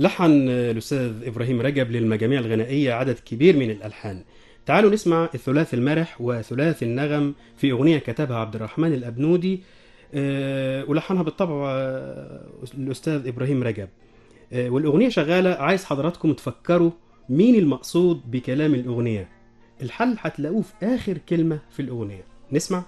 لحن الأستاذ إبراهيم رجب للمجاميع الغنائية عدد كبير من الألحان تعالوا نسمع الثلاث المرح وثلاث النغم في أغنية كتبها عبد الرحمن الأبنودي آه، ولحنها بالطبع آه، الأستاذ إبراهيم رجب آه، والأغنية شغالة عايز حضراتكم تفكروا مين المقصود بكلام الأغنية الحل هتلاقوه في آخر كلمة في الأغنية نسمع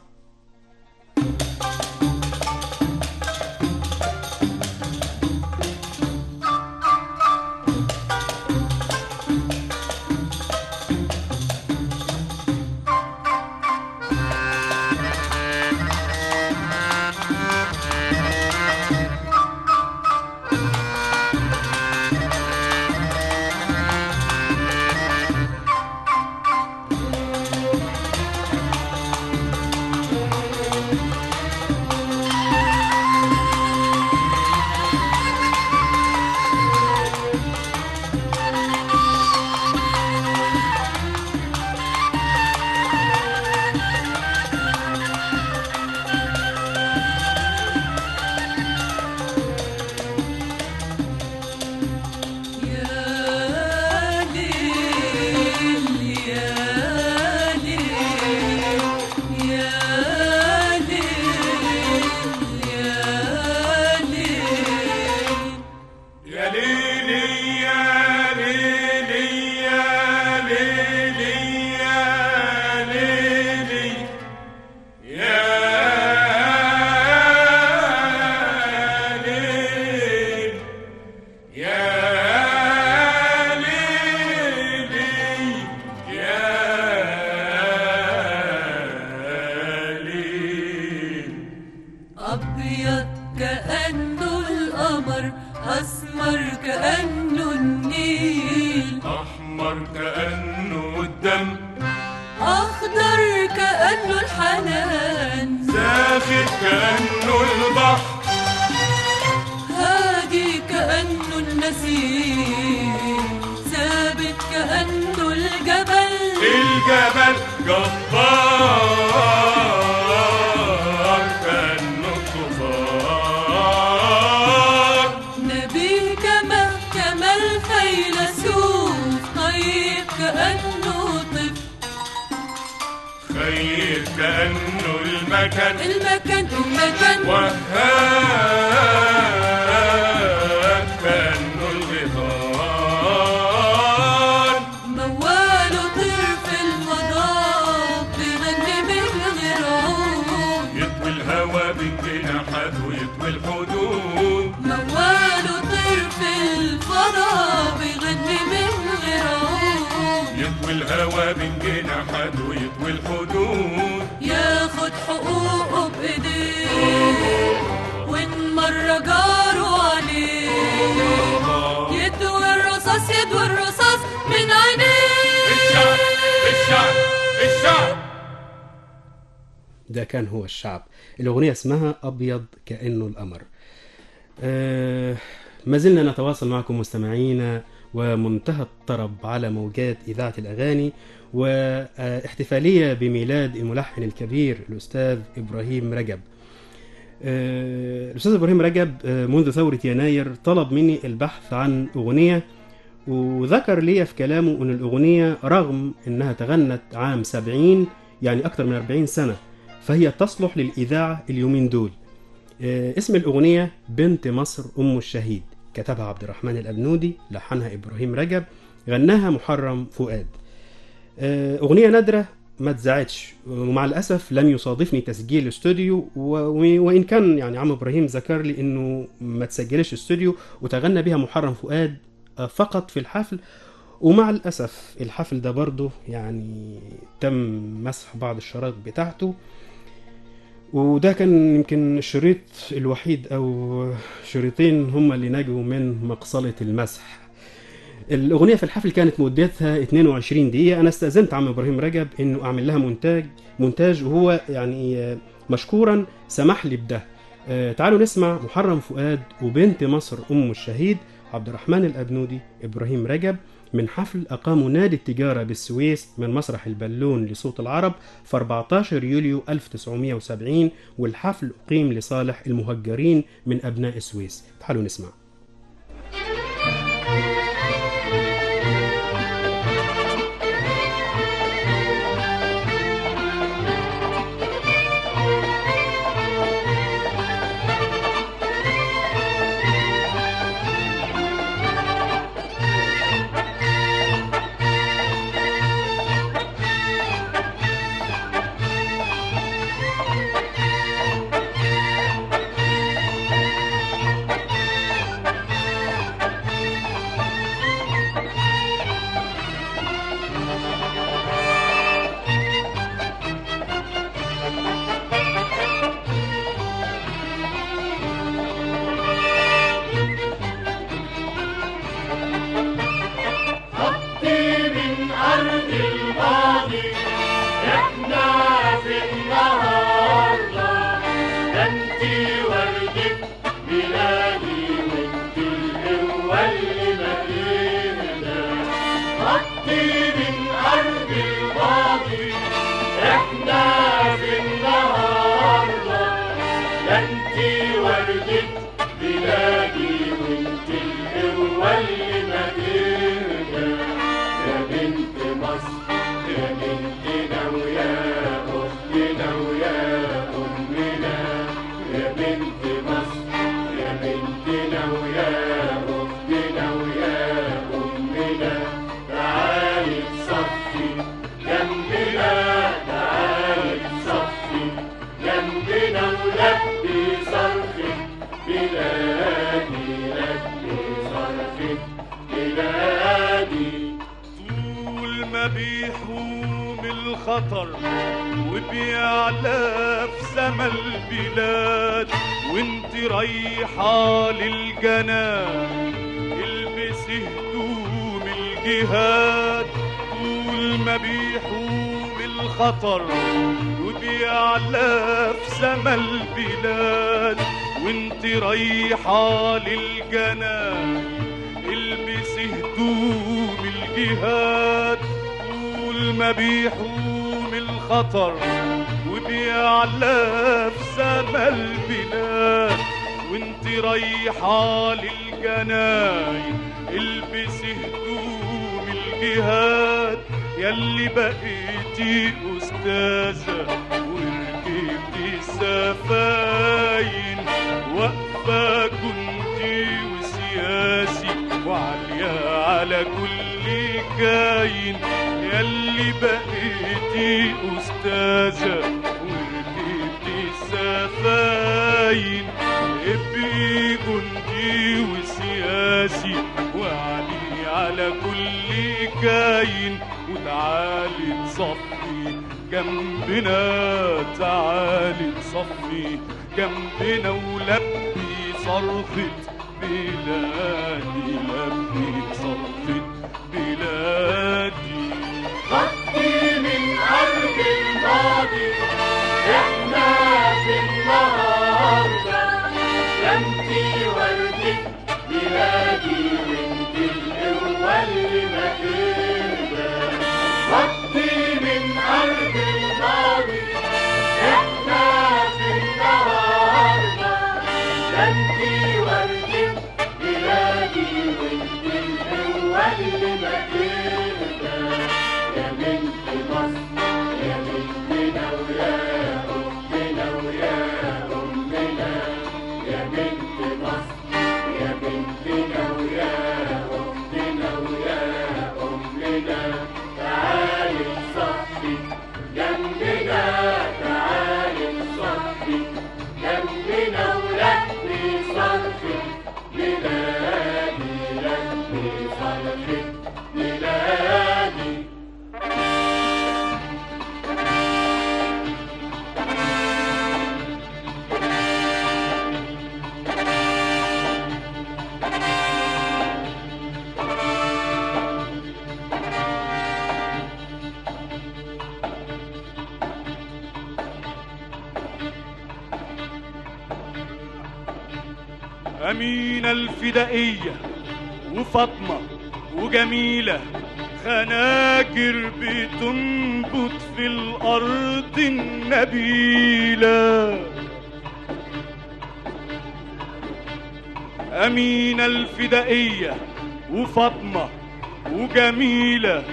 يا ليل يا ليل يا ليل يا ليل يا ليلي يا ليلي يا ليلي يا ليلي يا ليل يا ليلي يا ليل أبيض كأنه القمر أسمر كأنه النيل أحمر كأنه الدم أخضر كأنه الحنان ساخن كأنه البحر هادي كأنه النسيم ثابت كأنه الجبل الجبل جبار كأنه الطوفان نبي كما كما الفيلسوف طيب كأنه طفل خير كأنه المكان المكان المكان وهاب كأنه الغيطان موال طير في الفضاء بغني من غير عود يطوي الهوى بجناحات ويطوي الحدود موال طير في الفضاء بغني من غير عود يطوي الهوى بجناحات ويطوي الحدود ياخد حقوقه بايديه وان مرة جاروا عليه يدوي الرصاص يدوي الرصاص من عينيه الشعب الشعب الشعب ده كان هو الشعب الأغنية اسمها أبيض كأنه القمر آه ما زلنا نتواصل معكم مستمعينا ومنتهى الطرب على موجات إذاعة الأغاني واحتفالية بميلاد الملحن الكبير الأستاذ إبراهيم رجب آه، الأستاذ إبراهيم رجب آه، منذ ثورة يناير طلب مني البحث عن أغنية وذكر لي في كلامه أن الأغنية رغم أنها تغنت عام 70 يعني أكثر من 40 سنة فهي تصلح للإذاعة اليومين دول آه، اسم الأغنية بنت مصر أم الشهيد كتبها عبد الرحمن الأبنودي لحنها إبراهيم رجب غناها محرم فؤاد آه، أغنية نادرة ما اتذاعتش ومع الأسف لم يصادفني تسجيل استوديو و- و- وإن كان يعني عم إبراهيم ذكر لي إنه ما تسجلش استوديو وتغنى بها محرم فؤاد آه، فقط في الحفل ومع الأسف الحفل ده برضه يعني تم مسح بعض الشرايط بتاعته وده كان يمكن الشريط الوحيد أو شريطين هما اللي نجوا من مقصلة المسح الأغنية في الحفل كانت مدتها 22 دقيقة أنا استأذنت عم إبراهيم رجب إنه أعمل لها مونتاج مونتاج وهو يعني آه، مشكورا سمح لي بده آه، تعالوا نسمع محرم فؤاد وبنت مصر أم الشهيد عبد الرحمن الأبنودي إبراهيم رجب من حفل أقامه نادي التجارة بالسويس من مسرح البالون لصوت العرب في 14 يوليو 1970 والحفل أقيم لصالح المهجرين من أبناء السويس تعالوا نسمع واللي ما بينا خطي من أرض الماضي احنا في النهاردة ده انتي وردة بلادي وانت القوة اللي ما بينا يا بنت مصر يا بنتنا ويا أختنا ويا أمنا يا بنت مصر يا بنتنا ويا أختنا ويا أمنا تعالي تصفي جنبنا تعالي تصفي جنبنا ولبي صرخة بلادي لبي صرخة بلادي طول ما بيحوم الخطر وبيعلى في سما البلاد وانت رايحة للجنان البسي هدوم الجهاد طول ما بيحوم الخطر وبيعلى في سما البلاد وانت رايحة للجنان البسي هدوم الجهاد طول ما بيحوم الخطر وبيعلى في سما البلاد وانت رايحة للجناين البسي هدوم الجهاد ياللي بقيتي أستاذة وركبتي السفاين واقفة كنتي وسياسي وعالية على كل كاين ياللي بقيتي أستاذة وركبتي السفاين ابقي جندي وسياسي وعلي على كل كاين وتعالي تصفي جنبنا تعالي تصفي جنبنا ولبي صرخة بلادي لبي صرخة بلادي خطي من أرض الماضي احنا في النهاردة انتي وردة بلادي وانتي القوة اللي ما فينا خطي من أرض الماضي احنا في النهاردة انتي وردة بلادي وانتي القوة اللي ما فينا يا بنت مصر يا بنتنا ويا أختنا ويا أمنا يا بنت مصر يا بنتنا ويا أختنا ويا أمنا تعالي صفي جنبنا تعالي صفي جنبنا ولبي صرخة بلادي لبي صرخة بلادي أمينة الفدائية وفاطمة وجميلة خناجر بتنبت في الأرض النبيلة أمينة الفدائية وفاطمة وجميلة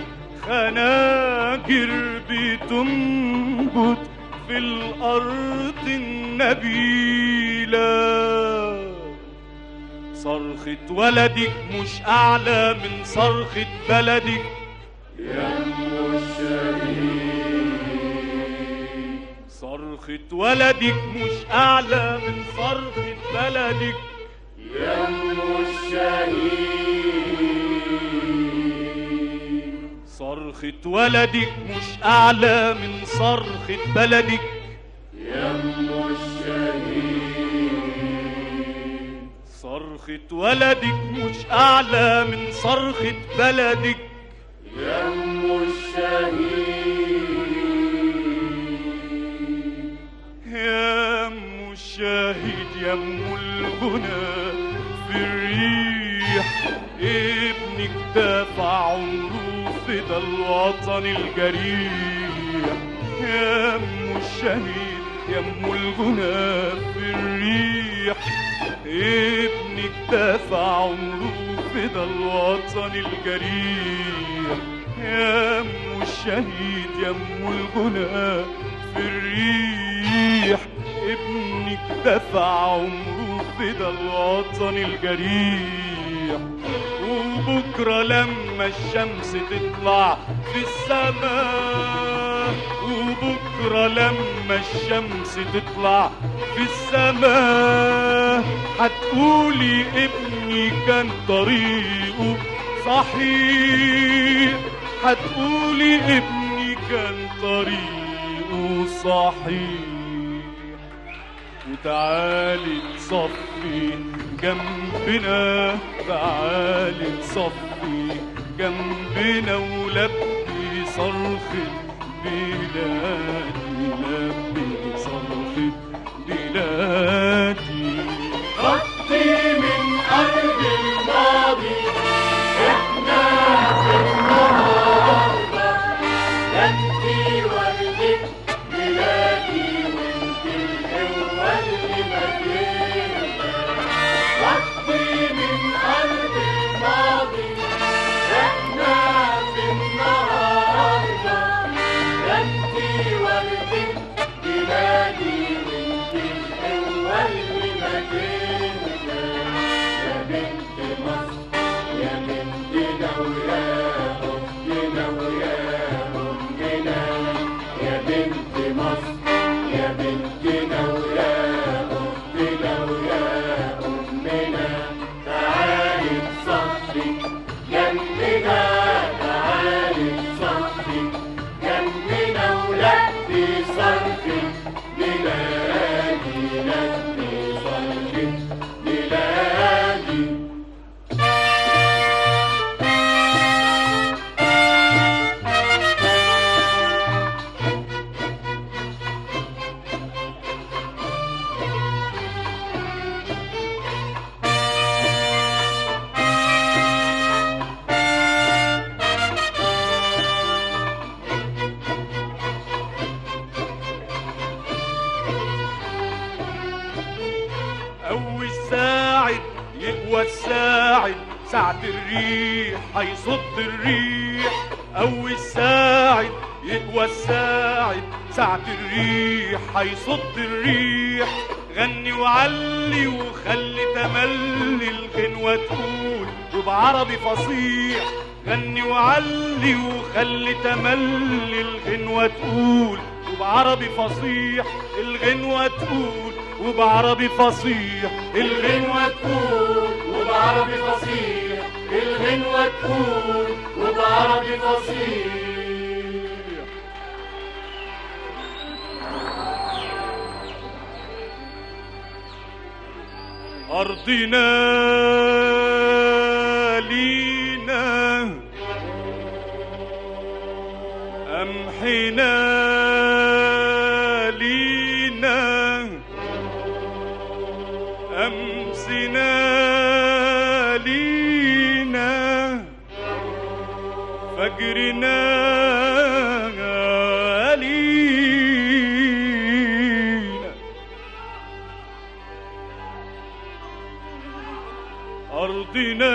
خناجر بتنبت في الأرض النبيلة صرخة ولدك مش أعلى من صرخة بلدك صرخة ولدك مش أعلى من صرخة بلدك صرخة ولدك مش أعلى من صرخة بلدك صرخة ولدك مش أعلى من صرخة بلدك يا أم الشاهد يا أم الغنى في الريح ابنك دافع عمره فدا الوطن الجريح يا ام الشهيد يا ام الغنى في الريح ابنك دافع عمره فدا الوطن الجريح يا ام الشهيد يا ام الغنى في الريح ابنك دفع عمره فدا الوطن الجريح وبكرة لما الشمس تطلع في السماء وبكرة لما الشمس تطلع في السماء هتقولي ابني كان طريقه صحيح هتقولي ابني كان طريقه صحيح وتعالي تصفي جنبنا تعالي تصفي جنبنا ولبي صرخة بلادي لبي صرخة بلادي خطي من أرض الماضي إحنا في النهاردة أنتي وردك بلادي وانتي القوة اللي مدينة خطي من أرض الماضي إحنا في النهاردة أنتي وردك بلادي وانتي القوة اللي مدينة يا بنت مصر يا بنتنا ويا أختنا ويا أمنا يا بنت مصر يا بنتنا ويا أختنا ويا أمنا تعالي تصفي جنبنا تعالي تصفي جنبنا ولبي صرفي بلادي لبي صرفي بلادي أول ساعد يقوى الساعد ساعة الريح هيصد الريح أول ساعد يقوى الساعد ساعة الريح هيصد الريح غني وعلي وخلي تملي الغنوة تقول وبعربي فصيح غني وعلي وخلي تملي الغنوة تقول وبعربي فصيح الغنوة تقول وبعربي فصيح الغنوة تقول وبعربي فصيح الغنوة تقول وبعربي فصيح أرضنا لينا أمحنا لينا أمسنا لينا فجرنا لينا أرضنا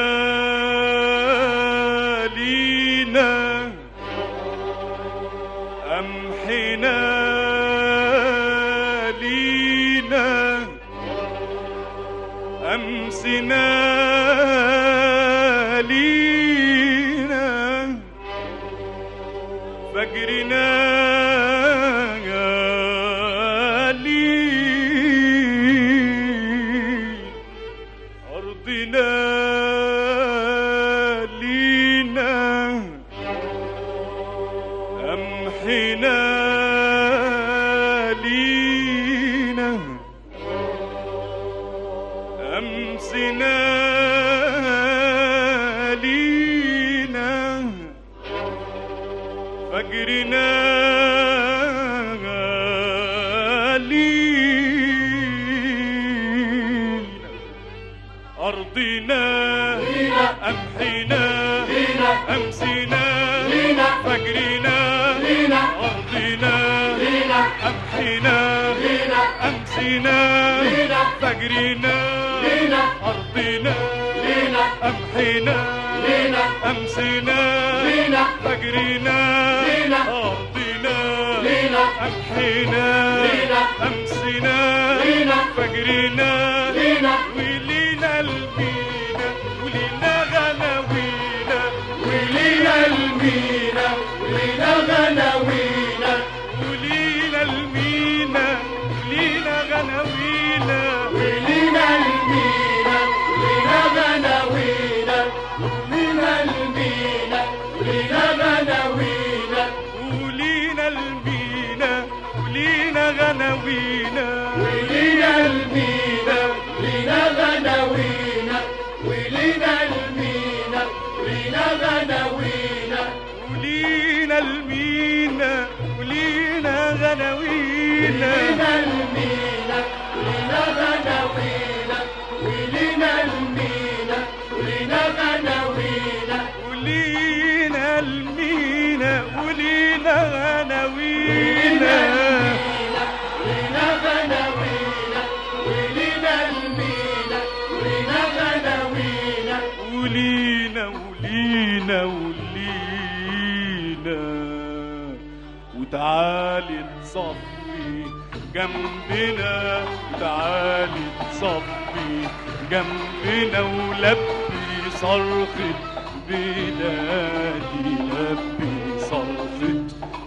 لينا أمحنا لينا أمسنا لينا فجرنا لينا أرضنا لينا أمحنا لينا أمسنا لينا فجرنا لينا أرضنا لينا أمحينا لينا أمسينا لينا فجرنا لينا أرضنا لينا أمحينا لينا أمسينا لينا فجرنا لينا أرضنا لينا أمحينا لينا أمسينا لينا فجرنا لينا أرضنا لينا أمحينا لينا أمسينا لينا فجرنا لينا ولينا المينا ولينا غناوينا ولينا المينا ولينا غناوينا ولينا المينا ولينا غناوينا ولينا المينا ولينا غناوينا ولينا المينا ولينا غناوينا ولينا المينا ولينا غناوينا ولينا المينا ولينا غناوينا ولينا المينا ولينا غناوينا ولينا المينا ولينا ولينا غناوينا المينا ولينا غناوينا ولينا المينا ولينا غناوينا ولينا المينا ولينا غناوينا ولينا غناوينا ولينا المينا ولينا غناوينا ولينا ولينا ولينا وتعالي تصفي جنبنا وتعالي تصفي جنبنا ولبي صرخة بلادي لبي صرخة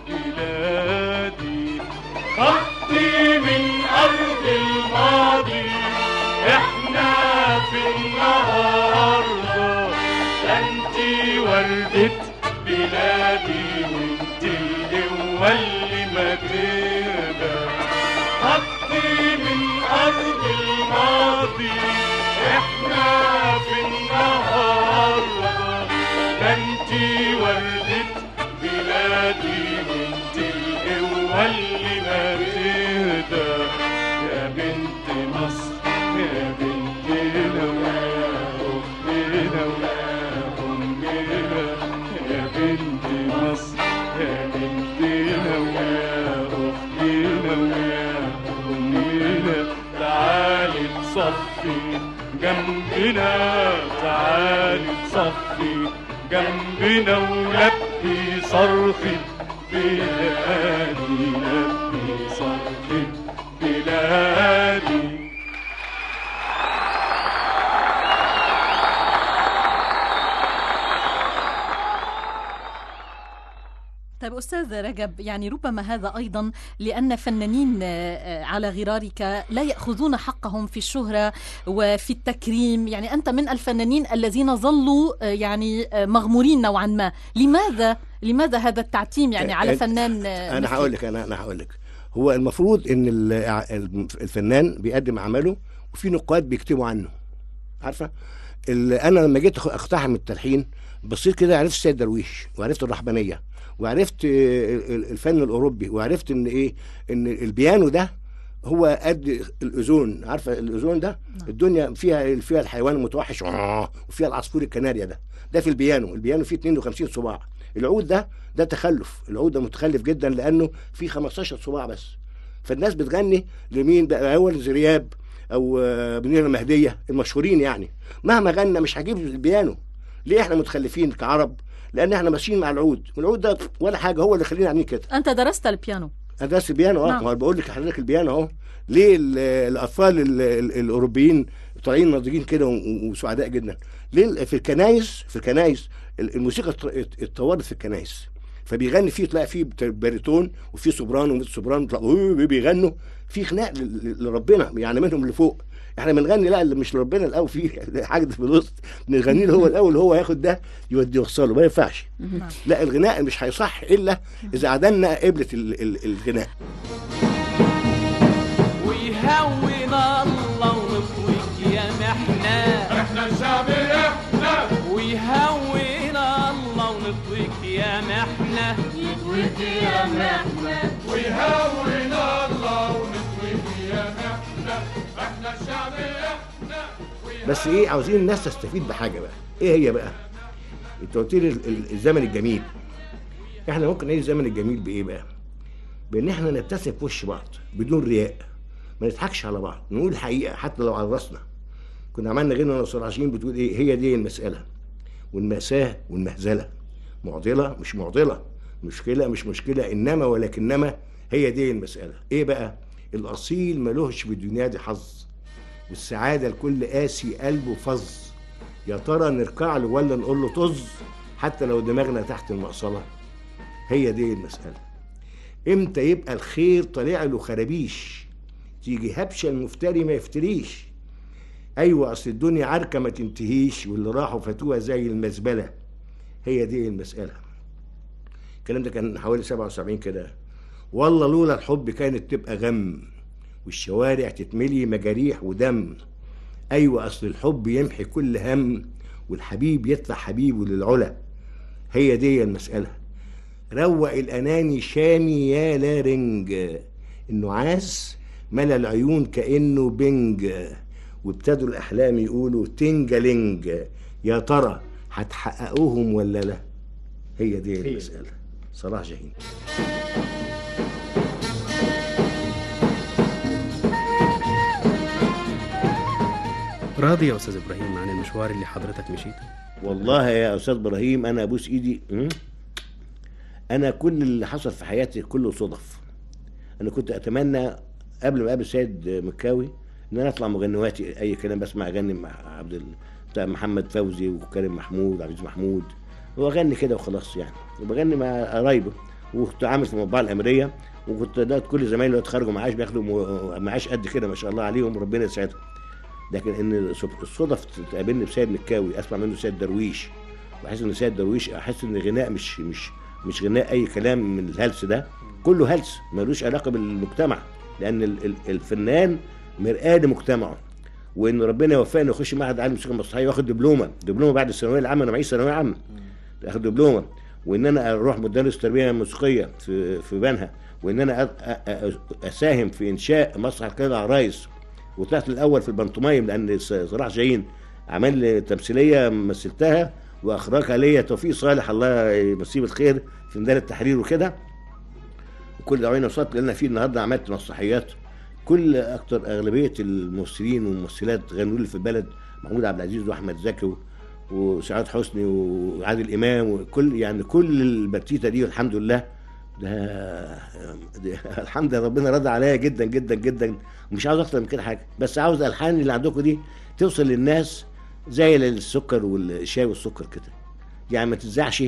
بلادي خطي من أرض الماضي احنا في النهارده انتي وردة بلادي وانتي القوة اللي ما تقدر خطي من ارض الماضي احنا في النهارده ده انتي وردة بلادي وانتي القوة اللي ما تقدر يا بنت مصر يا بنتنا ويا أختنا ويا أمنا يا بنت مصر يا بنتنا ويا أختنا ويا أمنا تعالي تصفي جنبنا تعالي تصفي جنبنا ولبي صرخة بلادي لبي صرخة بلادي طيب أستاذ رجب يعني ربما هذا أيضا لأن فنانين آه، آه، على غرارك لا يأخذون حقهم في الشهرة وفي التكريم يعني أنت من الفنانين الذين ظلوا آه، يعني آه، مغمورين نوعا ما لماذا لماذا هذا التعتيم يعني على أنت- فنان آه، انا مثلك؟ هقول لك انا انا هقول لك هو المفروض ان ال- الفنان بيقدم عمله وفي نقاد بيكتبوا عنه عارفه ال- انا لما جيت أخ- اقتحم التلحين بصيت كده عرفت السيد درويش وعرفت الرحمانيه وعرفت آه، ال- الفن الاوروبي وعرفت ان ايه ان البيانو ده هو قد الاذون عارفه الاذون ده الدنيا فيها فيها الحيوان المتوحش آه، وفيها العصفور الكناريا ده ده في البيانو البيانو فيه 52 صباع العود ده ده تخلف العود ده متخلف جدا لانه فيه 15 صباع بس فالناس بتغني لمين بقى اول زرياب او آه، منير المهديه المشهورين يعني مهما غنى مش هجيب البيانو ليه احنا متخلفين كعرب لان احنا ماشيين مع العود والعود ده ولا حاجه هو اللي خلينا عاملين كده أنت درست البيانو انا درست البيانو اه نعم. ما هو بقول لك حضرتك البيانو اهو ليه ال- الاطفال ال- ال- الاوروبيين طالعين ناضجين كده و- و- وسعداء جدا ليه ال- في الكنايس في الكنايس ال- الموسيقى ات- ات- اتطورت في الكنايس فبيغني فيه تلاقي فيه بت- باريتون وفيه سوبرانو وميت سوبرانو تلاقي بيغنوا في خناق ل- ل- لربنا يعني منهم اللي فوق احنا بنغني لا اللي مش لربنا الاول في حاجه في الوسط نغني له هو الاول هو ياخد ده يودي يوصله ما ينفعش لا الغناء مش هيصح الا اذا عدلنا قبله ال- ال- الغناء ويهون الله ونطويك يا محنة احنا الشعب احنا ويهون الله ونطويك يا محنة ويهون الله ونطوي يا احنا احنا الشعب احنا بس ايه عاوزين الناس تستفيد بحاجه بقى ايه هي بقى انت قلت لي ال- ال- الزمن الجميل احنا ممكن نعيش الزمن الجميل بايه بقى بان احنا نبتسم في وش بعض بدون رياء ما نضحكش على بعض نقول الحقيقه حتى لو على راسنا كنا عملنا غير وانا صراحين بتقول ايه هي دي المساله والمأساة والمهزلة معضلة مش معضلة مشكلة مش مشكلة إنما ولكنما هي دي المسألة إيه بقى الأصيل ملوش في الدنيا دي حظ والسعادة لكل قاسي قلبه فظ يا ترى نركع له ولا نقول له طز حتى لو دماغنا تحت المقصلة هي دي المسألة امتى يبقى الخير طالع له خرابيش تيجي هبشة المفتري ما يفتريش ايوه اصل الدنيا عركه ما تنتهيش واللي راحوا فاتوها زي المزبله هي دي المساله الكلام ده كان حوالي 77 كده والله لولا الحب كانت تبقى غم والشوارع تتملي مجاريح ودم ايوه اصل الحب يمحي كل هم والحبيب يطلع حبيبه للعلا هي دي المساله روق الاناني شامي يا لا رنج النعاس ملا العيون كانه بنج وابتدوا الاحلام يقولوا تنجلنج يا ترى هتحققوهم ولا لا هي دي المساله صلاح جاهين راضي يا استاذ ابراهيم عن المشوار اللي حضرتك مشيته والله يا استاذ ابراهيم انا ابوس ايدي م? انا كل اللي حصل في حياتي كله صدف انا كنت اتمنى قبل ما اقابل سيد مكاوي ان انا اطلع مغنواتي اي كلام بسمع اغني مع عبد ال... بتاع محمد فوزي وكريم محمود عبد العزيز محمود واغني كده وخلاص يعني وبغني مع قرايبه وكنت عامل في المطبعه الامريه وكنت ده كل زمايلي اللي اتخرجوا معاش بياخدوا م- معاش قد كده ما شاء الله عليهم ربنا يسعدهم لكن ان الصف- الصدف تقابلني بسيد مكاوي اسمع منه سيد درويش واحس ان سيد درويش احس ان غناء مش مش مش غناء اي كلام من الهلس ده كله هلس ملوش علاقه بالمجتمع لان ال- ال- الفنان مرآة لمجتمعه وان ربنا يوفقني اخش معهد عالي الموسيقى المسرحيه واخد دبلومه دبلومه بعد الثانويه العامه انا معيش ثانويه عامه اخد دبلومه وان انا اروح مدرس تربيه موسيقيه في في بنها وان انا أ- أ- أ- اساهم في انشاء مسرح كده عرايس وطلعت الاول في البنطمايم لان س- صلاح جايين عمل لي تمثيليه مثلتها واخرجها ليا توفيق صالح الله يمسيه بالخير في ميدان التحرير وكده وكل دعوين وصلت لان في النهارده عملت مسرحيات كل اكتر اغلبيه الممثلين والممثلات غنوا لي في البلد محمود عبد العزيز واحمد زكي و- وسعاد حسني وعادل امام وكل يعني كل البتيته دي الحمد لله ده, ده الحمد لله ربنا رضى عليا جدا جدا جدا ومش عاوز اكتر من كده حاجه بس عاوز الالحان اللي عندكم دي توصل للناس زي السكر والشاي والسكر كده يعني ما تتذاعش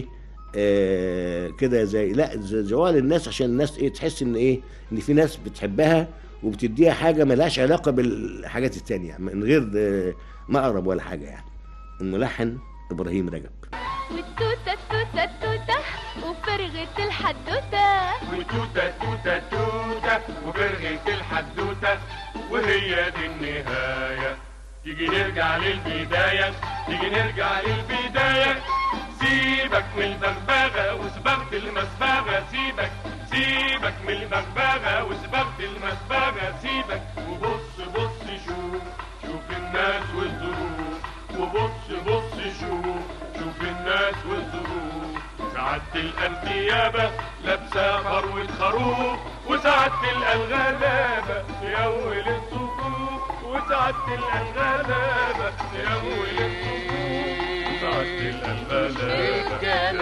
آه كده زي لا زوال الناس عشان الناس ايه تحس ان ايه ان في ناس بتحبها وبتديها حاجه ملهاش علاقه بالحاجات التانية من غير آه، مقرب ولا حاجه يعني الملحن ابراهيم رجب والتوتة التوتة التوتة وفرغة الحدوتة وتوتة توتة توتة وفرغة الحدوتة وهي دي النهاية تيجي نرجع للبداية تيجي نرجع للبداية سيبك من البغبغة وسبغة المسبغة سيبك سيبك من البغبغة وسبغة المسبغة سيبك وبص بص شوف شوف الناس والظروف وبص بص شوف شوف الناس والظروف ساعات تلقى الثيابة لابسة فروة خروف وساعات تلقى الغلابة يول الصفوف وساعات تلقى الغلابة يول الصفوف وساعات تلقى الغلابة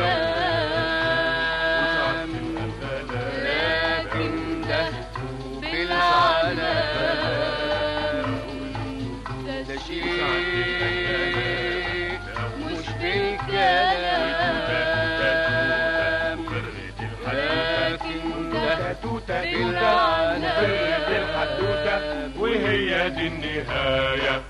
وساعات تلقى الغلابة لكن ده بالعالم ده شيء مش بالكلام لكن ده بالعالم الحدوتة وهي دي النهاية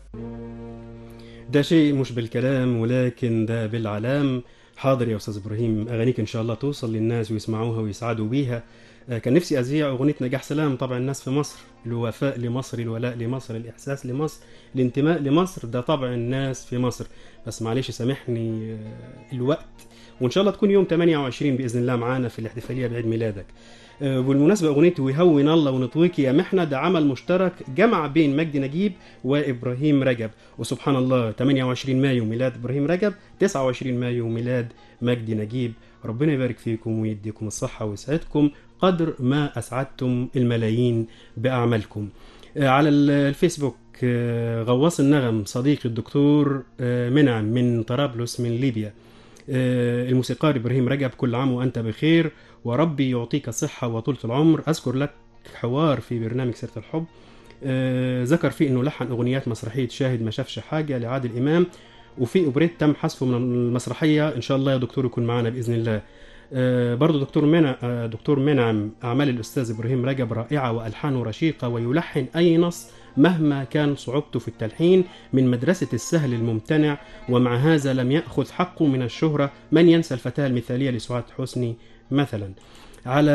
ده شيء مش بالكلام ولكن ده بالعلام حاضر يا استاذ ابراهيم اغانيك ان شاء الله توصل للناس ويسمعوها ويسعدوا بيها آه، كان نفسي اذيع اغنيه نجاح سلام طبعا الناس في مصر الوفاء لمصر الولاء لمصر الاحساس لمصر الانتماء لمصر ده طبع الناس في مصر بس معلش سامحني آه، الوقت وان شاء الله تكون يوم 28 باذن الله معانا في الاحتفاليه بعيد ميلادك آه، بالمناسبة أغنية ويهون الله ونطويك يا محنة ده عمل مشترك جمع بين مجدي نجيب وإبراهيم رجب وسبحان الله 28 مايو ميلاد إبراهيم رجب 29 مايو ميلاد مجدي نجيب ربنا يبارك فيكم ويديكم الصحة ويسعدكم قدر ما أسعدتم الملايين بأعمالكم آه، على ال- الفيسبوك آه، غواص النغم صديقي الدكتور آه، منعم من طرابلس من ليبيا آه، الموسيقار إبراهيم رجب كل عام وأنت بخير وربي يعطيك الصحة وطولة العمر أذكر لك حوار في برنامج سيرة الحب آه، ذكر فيه أنه لحن أغنيات مسرحية شاهد ما شافش حاجة لعادل إمام وفي أوبريت تم حذفه من المسرحية إن شاء الله يا دكتور يكون معنا بإذن الله آه، برضو دكتور منع آه، دكتور منعم أعمال الأستاذ إبراهيم رجب رائعة وألحانه رشيقة ويلحن أي نص مهما كان صعوبته في التلحين من مدرسة السهل الممتنع ومع هذا لم يأخذ حقه من الشهرة من ينسى الفتاة المثالية لسعاد حسني مثلا على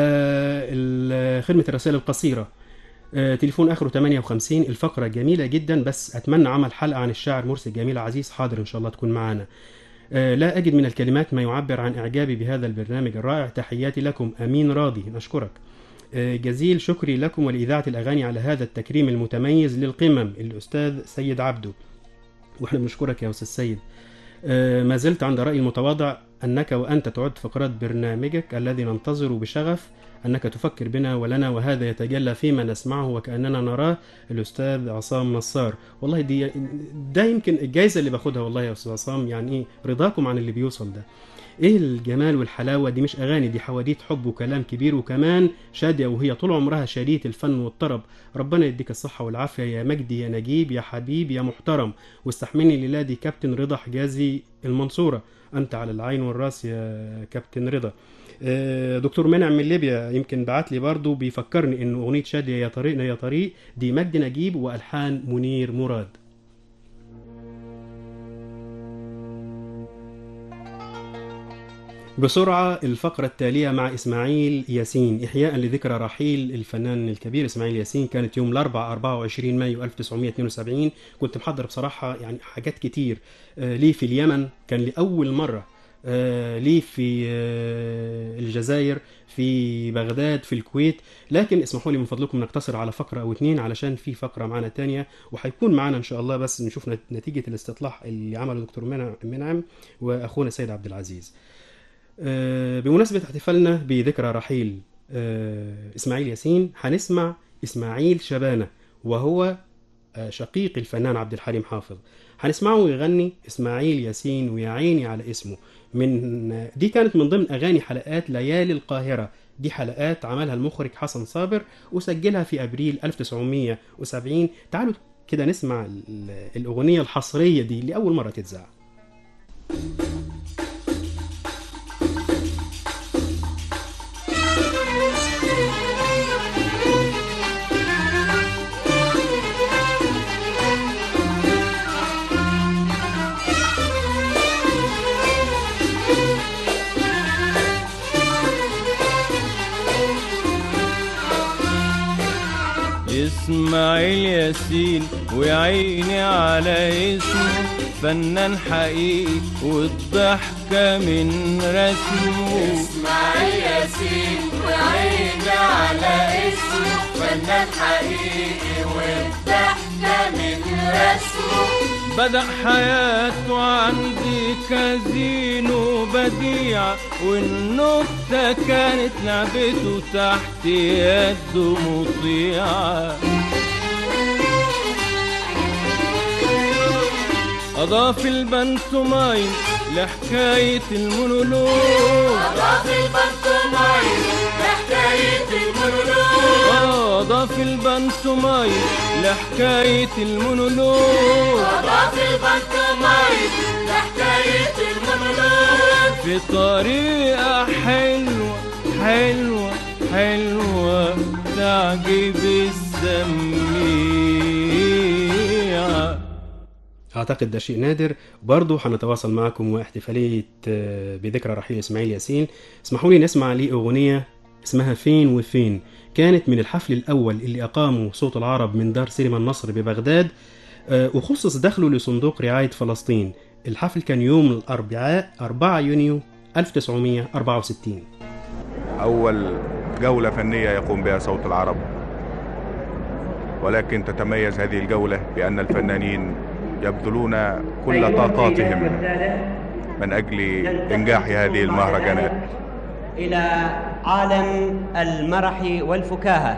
ال- خدمة الرسائل القصيرة آه، تليفون اخره 58 الفقره جميله جدا بس اتمنى عمل حلقه عن الشاعر مرسي جميل عزيز حاضر ان شاء الله تكون معانا آه، لا اجد من الكلمات ما يعبر عن اعجابي بهذا البرنامج الرائع تحياتي لكم امين راضي نشكرك آه، جزيل شكري لكم ولاذاعه الاغاني على هذا التكريم المتميز للقمم الاستاذ سيد عبده واحنا بنشكرك يا استاذ سيد آه، ما زلت عند رأيي المتواضع أنك وأنت تعد فقرات برنامجك الذي ننتظر بشغف أنك تفكر بنا ولنا وهذا يتجلى فيما نسمعه وكأننا نراه الأستاذ عصام نصار والله دي ده يمكن الجائزة اللي باخدها والله يا أستاذ عصام يعني إيه رضاكم عن اللي بيوصل ده ايه الجمال والحلاوه دي مش اغاني دي حواديت حب وكلام كبير وكمان شاديه وهي طول عمرها شاديه الفن والطرب ربنا يديك الصحه والعافيه يا مجدي يا نجيب يا حبيب يا محترم واستحملني الليله دي كابتن رضا حجازي المنصوره انت على العين والراس يا كابتن رضا آه، دكتور منعم من ليبيا يمكن بعت لي برضه بيفكرني انه اغنيه شاديه يا طريقنا يا طريق دي مجدي نجيب والحان منير مراد بسرعة الفقرة التالية مع إسماعيل ياسين إحياء لذكرى رحيل الفنان الكبير إسماعيل ياسين كانت يوم الأربعاء 24 مايو 1972 كنت محضر بصراحة يعني حاجات كتير آه، ليه في اليمن كان لأول مرة آه، ليه في آه، الجزائر في بغداد في الكويت لكن اسمحوا لي من فضلكم نقتصر على فقرة أو اتنين علشان في فقرة معانا تانية وهيكون معانا إن شاء الله بس نشوف نت- نتيجة الاستطلاع اللي عمله دكتور منع- منعم وأخونا سيد عبد العزيز آه، بمناسبة احتفالنا بذكرى رحيل آه، إسماعيل ياسين هنسمع إسماعيل شبانة وهو آه، شقيق الفنان عبد الحليم حافظ هنسمعه يغني إسماعيل ياسين ويا عيني على اسمه من دي كانت من ضمن أغاني حلقات ليالي القاهرة دي حلقات عملها المخرج حسن صابر وسجلها في أبريل 1970 تعالوا كده نسمع ال- الأغنية الحصرية دي لأول مرة تتذاع اسماعيل ياسين ويا عيني على اسمه فنان حقيقي والضحكة من رسمه اسماعيل ياسين وعيني على اسمه فنان حقيقي والضحكة من رسمه بدأ حياته عندي كازينو بديع والنكتة كانت لعبته تحت يده مطيعة أضاف البنتومايم لحكاية المونولوج أضاف البنطمايل لحكاية المونولوج أضاف البنتومايم لحكاية المونولوج أضاف البنطمايل لحكاية المونولوج في طريقة حلوة حلوة حلوة تعجب السميع اعتقد ده شيء نادر برضه هنتواصل معكم واحتفاليه آه، بذكرى رحيل اسماعيل ياسين اسمحوا لي نسمع ليه اغنيه اسمها فين وفين كانت من الحفل الاول اللي اقامه صوت العرب من دار سينما النصر ببغداد آه، وخصص دخله لصندوق رعايه فلسطين الحفل كان يوم الأربعاء 4 يونيو 1964 أول جولة فنية يقوم بها صوت العرب ولكن تتميز هذه الجولة بأن الفنانين يبذلون كل طاقاتهم من أجل إنجاح هذه المهرجانات إلى عالم المرح والفكاهة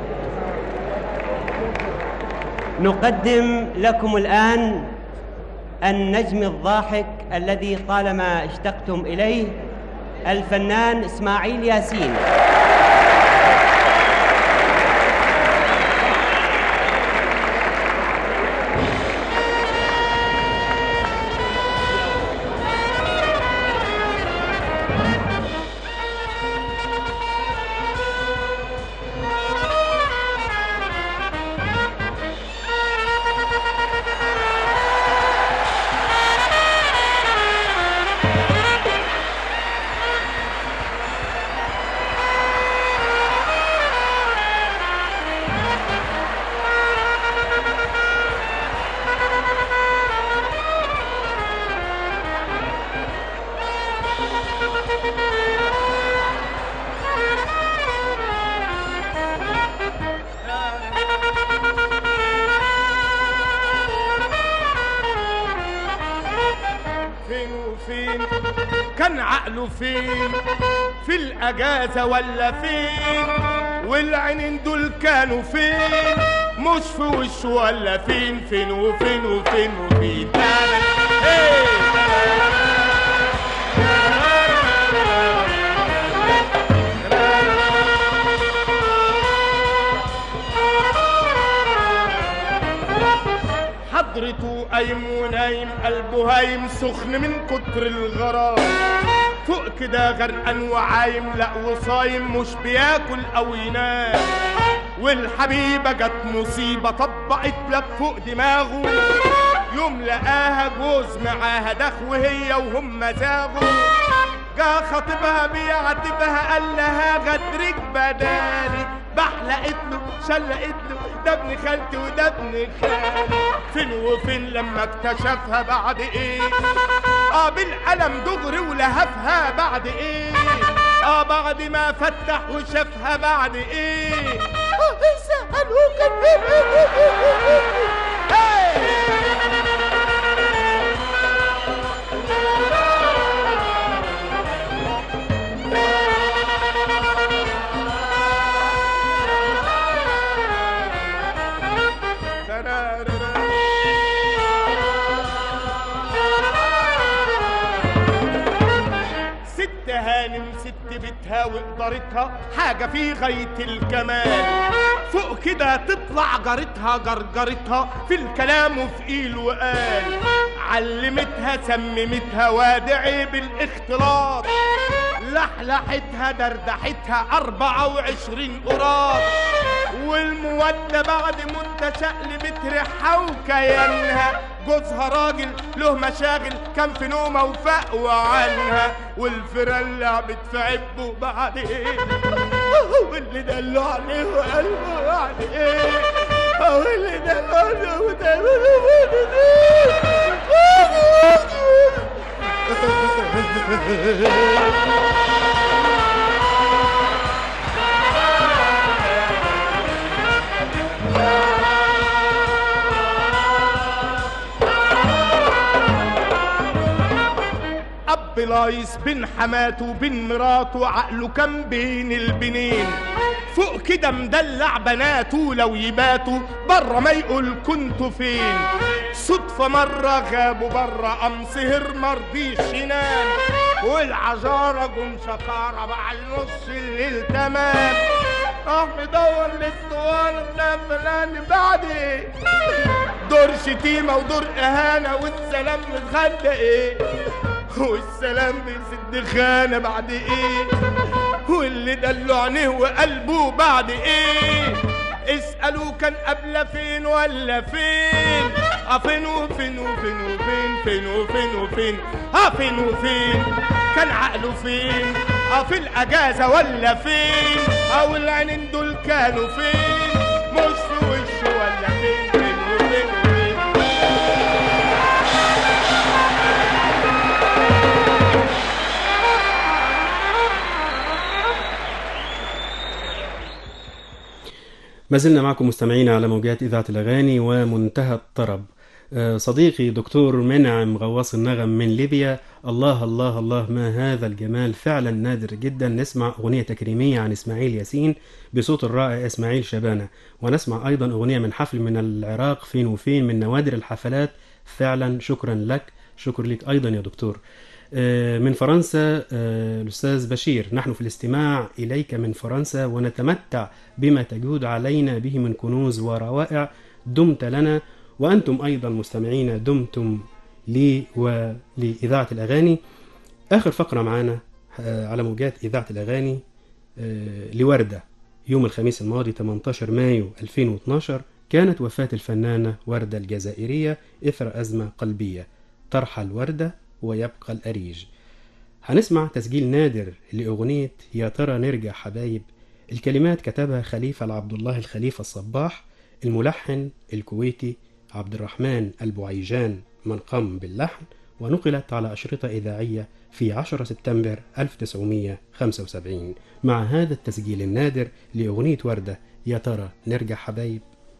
نقدم لكم الآن النجم الضاحك الذي طالما اشتقتم إليه الفنان إسماعيل ياسين فين وفين كان عقله فين في الاجازه ولا فين والعينين دول كانوا فين مش في وشه ولا فين فين وفين وفين وفين حضرته قايم ونايم قلبه هايم سخن من كتر الغرام فوق كده غرقان وعايم لا وصايم مش بياكل او ينام والحبيبة جت مصيبة طبقت لك فوق دماغه يوم لقاها جوز معاها دخ وهي وهم زاغوا جا خطيبها بيعاتبها قال لها غدرك بدالي بحلقت له شلقت له ده ابن خالتي وده ابن خالي فين وفين لما اكتشفها بعد ايه اه بالقلم دغري ولهفها بعد ايه اه بعد ما فتح وشافها بعد ايه سألوه كان ست هانم ست بيتها وقدرتها حاجة في غاية الكمال فوق كده تطلع جارتها جرجرتها في الكلام وفي قيل وقال علمتها سممتها وادعي بالاختلاط لحلحتها دردحتها أربعة وعشرين قراط والمودة بعد مدة شقلبت ريحها وكيانها جوزها راجل له مشاغل كان في نومه وفقوى عنها والفيران لعبت في عبه بعد ايه واللي دلوا عليه وقلبه بعد ايه واللي دلوا عليه اب لايس بين حماته وبين مراته عقله كان بين البنين فوق كده مدلع بناته لو يباتوا بره ما يقول كنتوا فين صدفة مرة غابوا بره قام سهر مرضيش ينام والعجارة جم شكارة بعد نص الليل تمام راح مدور للصوان ده فلان بعد ايه دور شتيمة ودور اهانة والسلام متغدى ايه والسلام بيسد خانة بعد ايه واللي دلوا عينيه وقلبه بعد ايه اسألوا كان قبل فين ولا فين اه فين وفين وفين وفين فين وفين وفين اه فين وفين كان عقله فين اه في الاجازة ولا فين او العينين دول كانوا فين مش في وشه ولا فين فين وفين وفين ما زلنا معكم مستمعين على موجات إذاعة الأغاني ومنتهى الطرب آه، صديقي دكتور منعم غواص النغم من ليبيا الله الله الله ما هذا الجمال فعلا نادر جدا نسمع أغنية تكريمية عن إسماعيل ياسين بصوت الرائع إسماعيل شبانة ونسمع أيضا أغنية من حفل من العراق فين وفين من نوادر الحفلات فعلا شكرا لك شكر لك أيضا يا دكتور آه، من فرنسا آه، الأستاذ بشير نحن في الاستماع إليك من فرنسا ونتمتع بما تجود علينا به من كنوز وروائع دمت لنا وأنتم أيضا مستمعين دمتم لي ولإذاعة الأغاني آخر فقرة معانا آه، على موجات إذاعة الأغاني آه، لوردة يوم الخميس الماضي 18 مايو 2012 كانت وفاة الفنانة وردة الجزائرية إثر أزمة قلبية ترحل وردة ويبقى الأريج هنسمع تسجيل نادر لأغنية يا ترى نرجع حبايب الكلمات كتبها خليفة عبد الله الخليفة الصباح الملحن الكويتي عبد الرحمن البعيجان من قام باللحن ونقلت على أشرطة إذاعية في 10 سبتمبر 1975 مع هذا التسجيل النادر لأغنية وردة يا ترى نرجع حبايب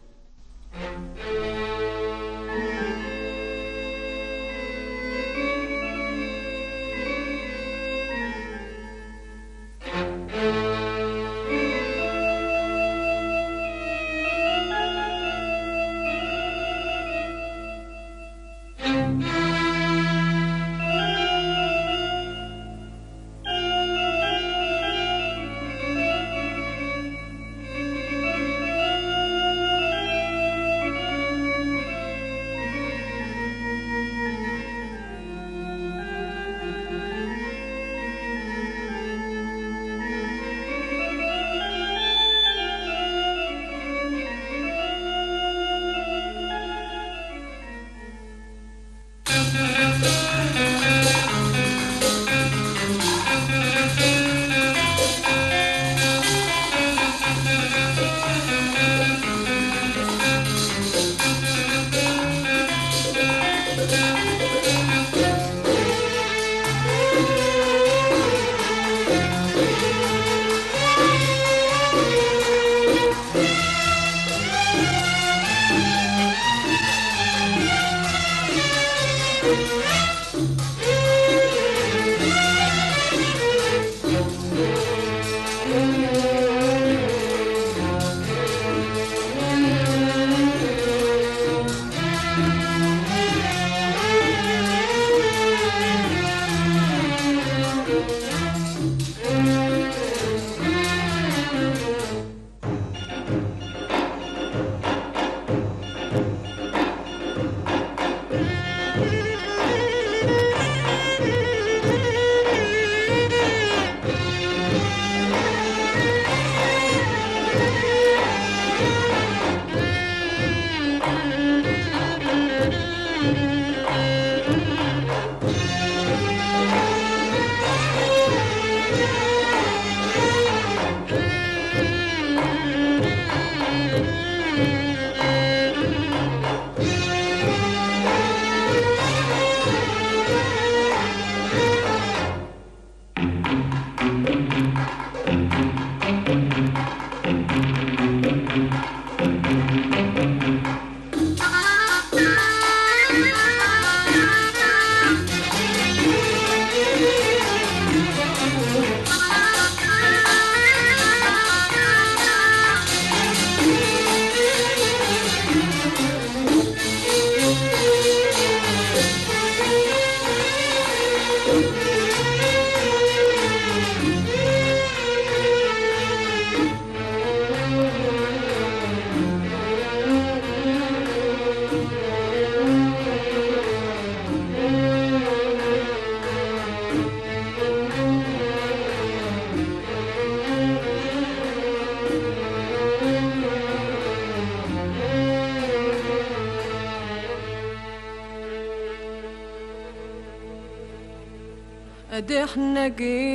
ادي احنا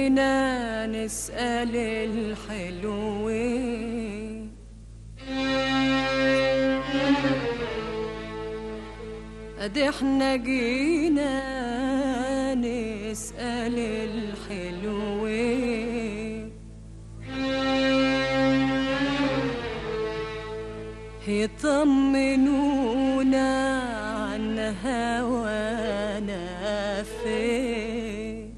جينا نسأل الحلوين ادي احنا جينا نسأل الحلوين يطمنونا عن هوانا فين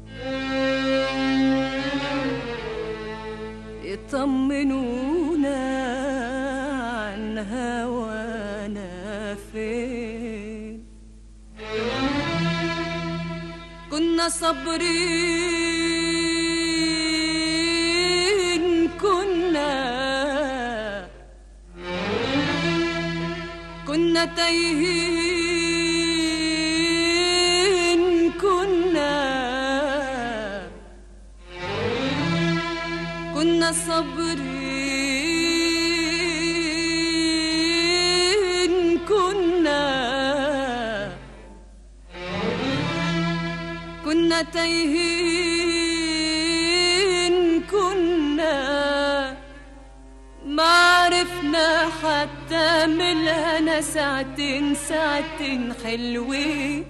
يطمنونا عن هوانا فين كنا صابرين كنا كنا تايهين كنا كنا صابرين كنا كنا تايهين كنا ما عرفنا حتى ملهنا ساعتين ساعتين حلوين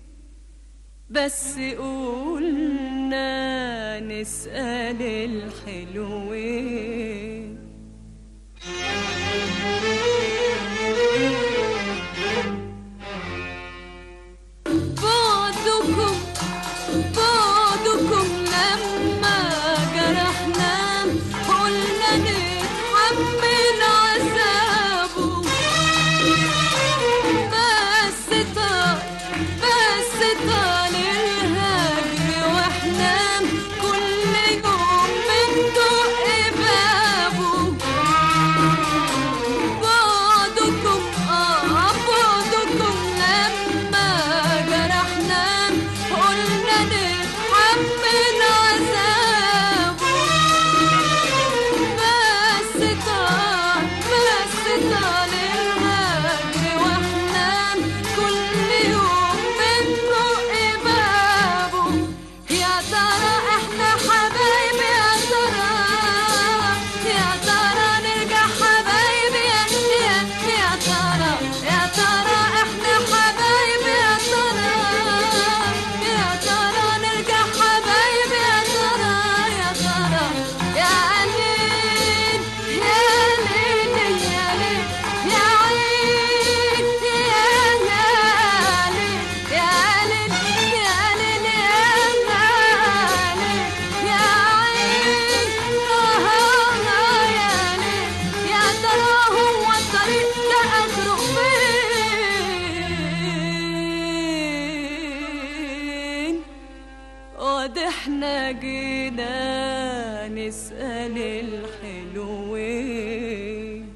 بس قولنا نسأل الحلوين بعدكم بعدكم لما جرحنا قلنا نتحمل عذابه بس طال بس طال الهجر واحنا كل يوم بندق بابه بعدكم اه بعدكم لما جرحنا قلنا نتحمل عذابه بس طال بس طال الهجر واحنا كل يوم بندق بابه يا ترى احنا حبايب يا ترى يا ترى نرجع حبايب يا يا يا ترى يا ترى احنا حبايب يا ترى يا ترى نرجع حبايب يا ترى يا ترى يا ليل يا ليل يا ليل يا عيد يا ليل يا ليل يا ليل يا ليل يا عيد آه يا ليل يا ترى هو الطريق ده آخره فين وده احنا جينا نسأل الحلوين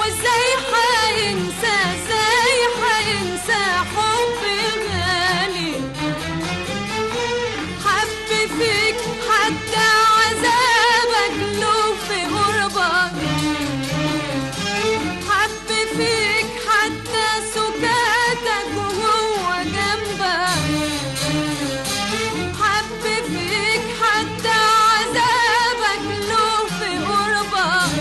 وازاي حينسى ازاي حينسى حبي الغالي حب فيك حتى عذابك له في قربك حب فيك حتى سكاتك وهو جنبك حب فيك حتى عذابك له في قربك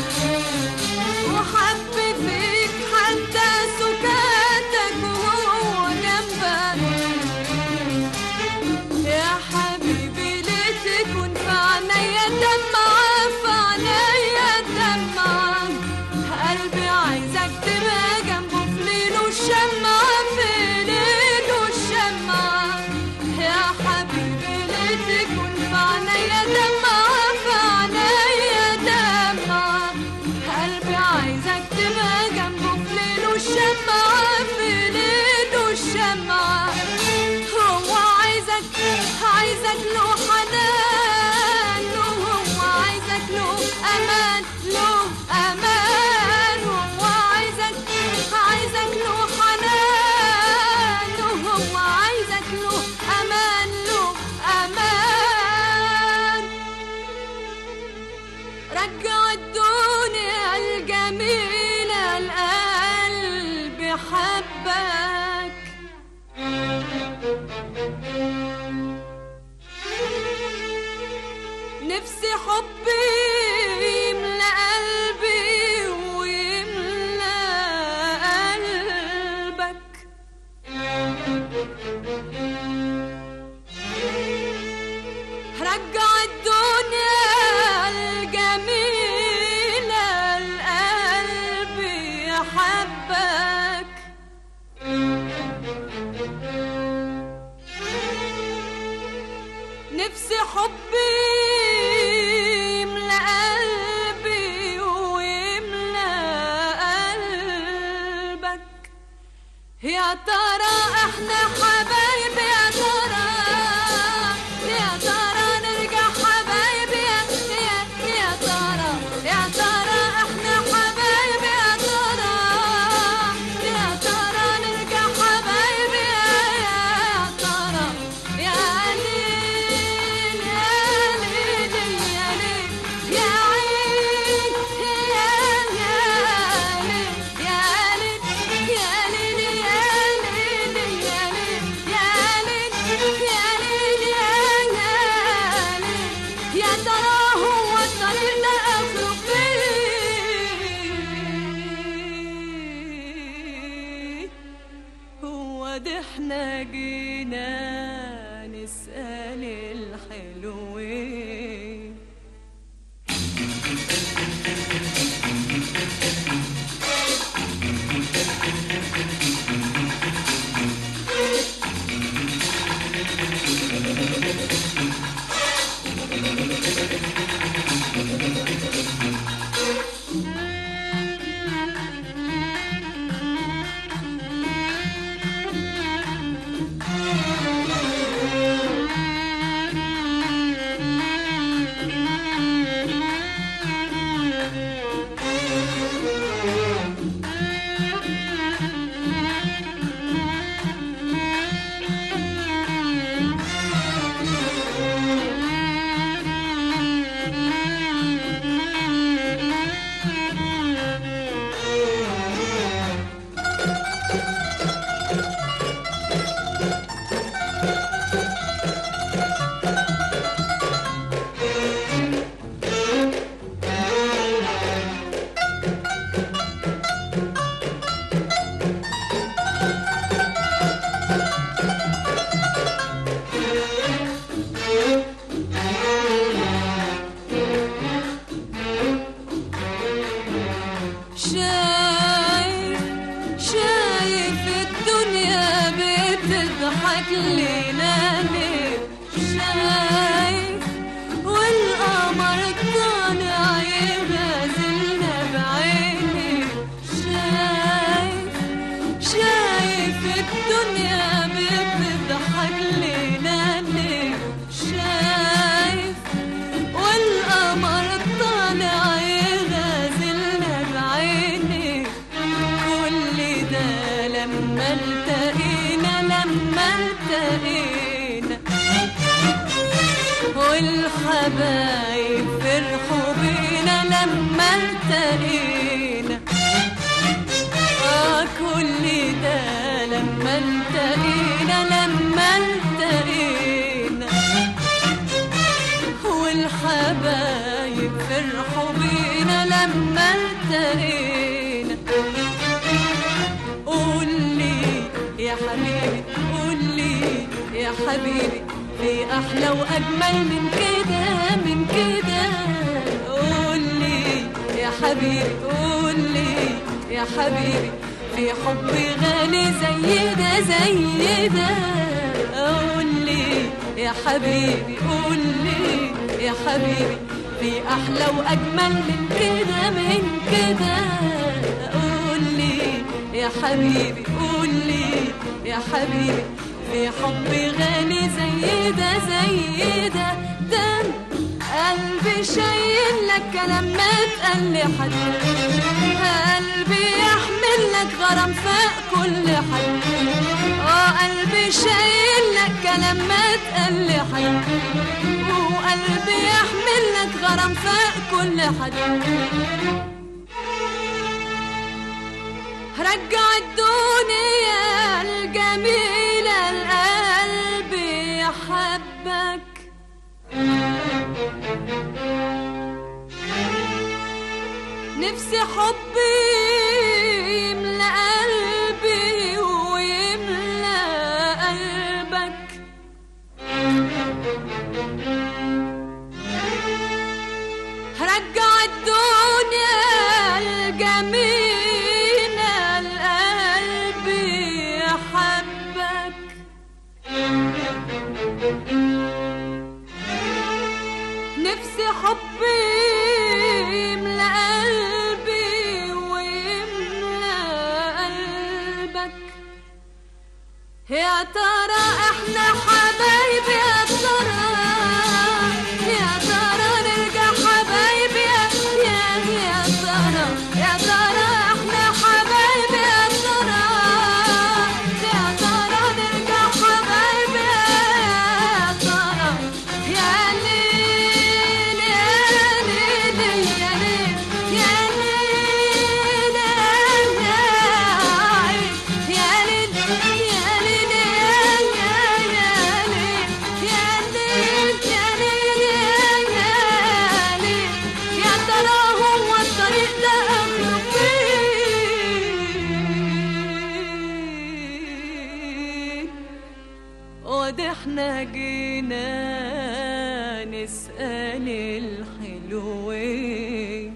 وحب فيك حتى سكاتك وهو جنبك يا حبيبي ليه تكون في عينيا دمعة في عينيا دمعة قلبي عايزك تبقى جنبه في ليله الشمعة في ليله الشمعة يا حبيبي ليه تكون في عينيا دمعة في عينيا دمعة قلبي عايزك تبقى جنبه في ليله الشمعة في ليله الشمعة هو عايزك عايزك له حنان وهو عايزك له امان له امان هو عايزك عايزك له حنان وهو عايزك له امان له امان رجع الدنيا الجميلة القلب حبك نفسي حبي يملى قلبي ويملى قلبك رجع الدنيا الجميلة القلب يحبك نفسي حبي يملى قلبي ويملى قلبك يا ترى احنا حبايب يا ترى يا ترى نرجع حبايب يا يا يا ترى يا ترى احنا حبايب يا ترى يا ترى نرجع حبايب يا يا ترى يا ليل يا ليل يا ليل يا عين يا يا ليل يا ليل يا ليل يا ليل يا ليل يا ليل يا ليل يا ليل يا ترى هو الطريق ده اخره فين هو ده احنا جينا نسأل الحلوين شايف شايف الدنيا بتضحك لنا ليه شايف والقمر طالع يغازلنا بعيني شايف شايف الدنيا بتضحك لنا ليه شايف والقمر طالع يغازلنا بعيني والحبايب فرحوا بينا لما التقينا آه كل ده لما التقينا لما التقينا والحبايب فرحوا بينا لما التقينا قول لي يا حبيبي قول لي يا حبيبي في احلى واجمل من كده من كده قول لي يا حبيبي قول لي يا حبيبي في حب غالي زي ده زي ده قول لي يا حبيبي قول لي يا حبيبي في احلى واجمل من كده من كده قول لي يا حبيبي قول لي يا حبيبي في حب غالي زي ده زي ده ده قلبي شايل لك كلام ما اتقال لحد قلبي يحمل لك غرام فوق كل حد اه قلبي شايل لك كلام ما اتقال لحد وقلبي يحمل لك غرام فوق كل حد رجع الدنيا الجميلة القلب يحبك نفسي حبي يملى قلبي ويملى قلبك رجع الدنيا الجميلة القلب يحبك نفسي حبي يملى قلبي ويملى قلبك يا ترى احنا حبايب يا ترى يا ترى نرجع حبايب يا يا يا ترى يا ترى احنا حبايب يا ترى يا ترى نرجع حبايب يا ترى يا ليل يا ليل يا ليل يا ليل يا عين يا ليل يا ليل يا يا ليل يا ليل يا ليل يا ليل يا ترى هو الطريق ده اخره فين وده احنا جينا نسأل الحلوين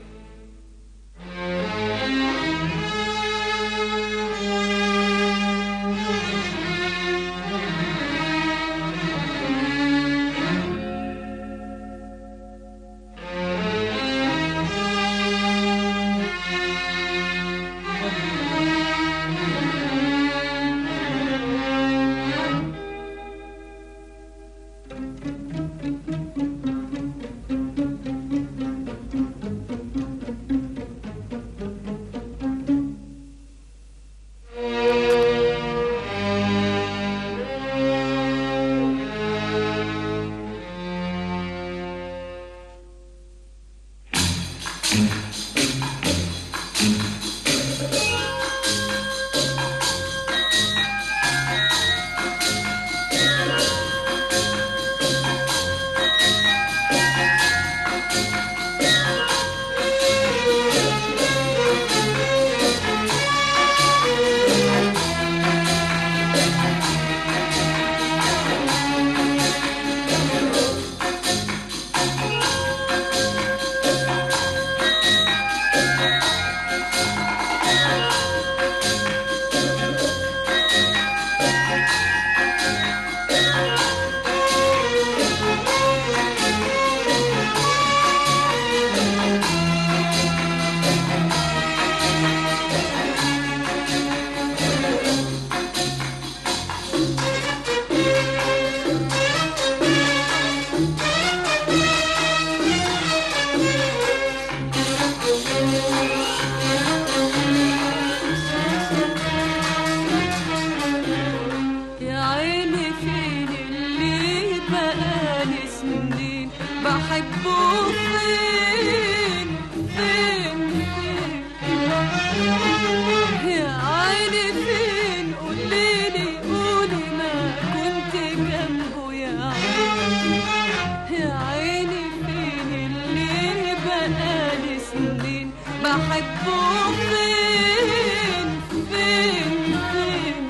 بحبه فين فين فين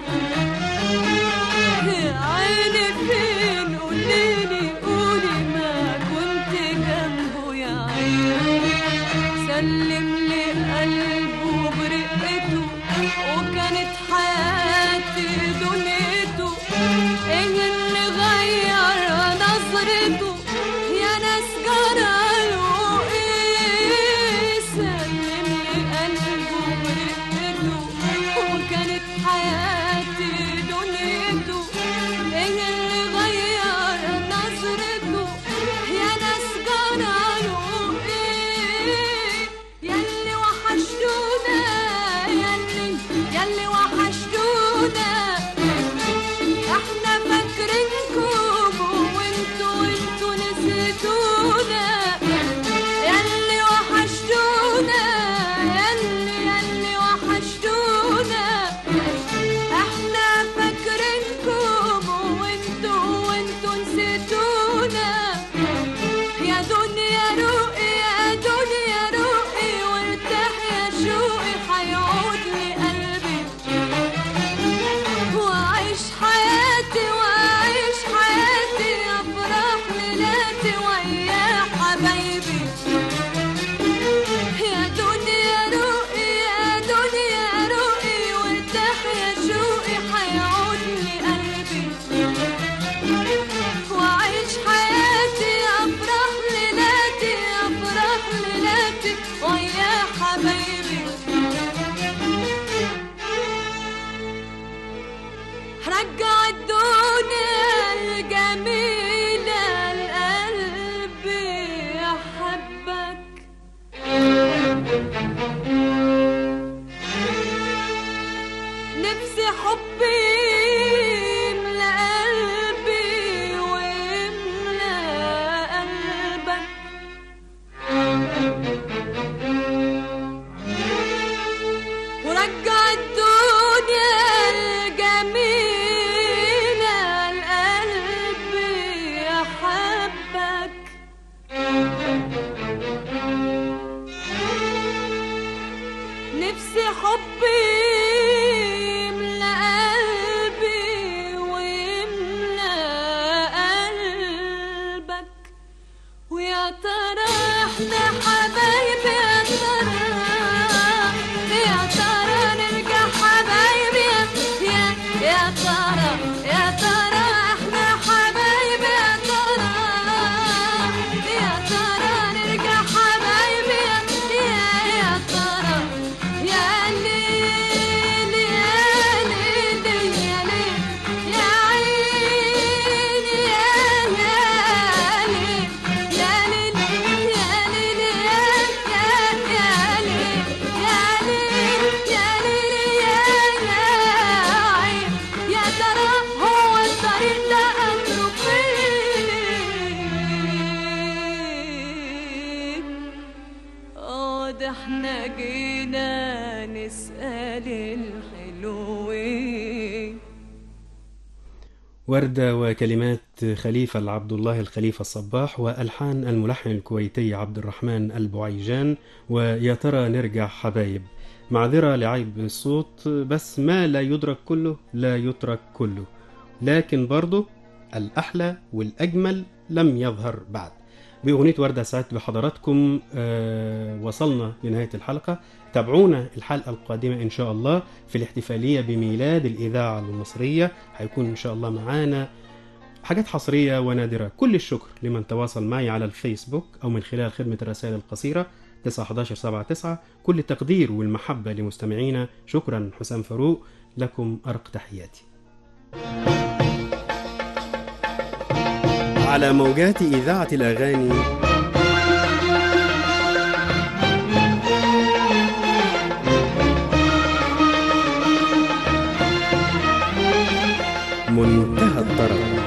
يا عيني فين قوليلي قولي ما كنت جنبه يا عيني سلم لي قلبه برقته وكانت حياتي دنيته ايه اللي غير نظرته يا ناس جراله ايه سلم لي قلبه برقته وكانت حياتي دنيته ايه اللي غير نظرته يا ناس جراله ايه ياللي وحشتونا ياللي ياللي وحشتونا احنا فاكرينكم وانتوا وانتوا نسيتونا ياللي وحشتونا ياللي ياللي وحشتونا احنا فاكرينكم وانتوا وانتوا نسيتونا يا دنيا روقي يا دنيا روقي وارتاح يا شوقي هيعود لي قلبي واعيش حياتي واعيش حياتي افراح ليلاتي ويا حبايبي يا دنيا روقي يا دنيا روقي وارتاح يا شوقي هيعود لي قلبي واعيش حياتي افراح ليلاتي افراح ليلاتي ويا حبايبي رجع الدنيا الجميلة لقلبي أحبك نفسي حبي يملى قلبي ويملى قلبك ورجع الدنيا الجميلة لقلبي أحبك نفسي حبي يملى قلبي ويملى قلبك ويا ترى احنا حبايبي يا ترى يا ترى نرجع حبايبي يا يا ترى يا ترى احنا حبايبي يا ترى يا ترى نرجع حبايبي يا يا ترى يا ليل يا ليل يا ليل يا عيني يا يا ليل يا ليل يا ليل يا يا ليل يا ليل يا ليل يا يا عين يا ترى هو الطريق ده أمره فين اه ده احنا جينا نسأل الحلوين وردة وكلمات خليفة العبد الله الخليفة الصباح وألحان الملحن الكويتي عبد الرحمن البعيجان ويا ترى نرجع حبايب معذرة لعيب الصوت بس ما لا يدرك كله لا يترك كله لكن برضه الأحلى والأجمل لم يظهر بعد بأغنية وردة سعدت بحضراتكم آه وصلنا لنهاية الحلقة تابعونا الحلقة القادمة إن شاء الله في الاحتفالية بميلاد الإذاعة المصرية هيكون إن شاء الله معانا حاجات حصرية ونادرة كل الشكر لمن تواصل معي على الفيسبوك أو من خلال خدمة الرسائل القصيرة 91179 كل التقدير والمحبة لمستمعينا شكرا حسام فاروق لكم أرق تحياتي على موجات إذاعة الأغاني منتهى الطرب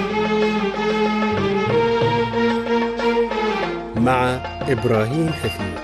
مع إبراهيم حفيظ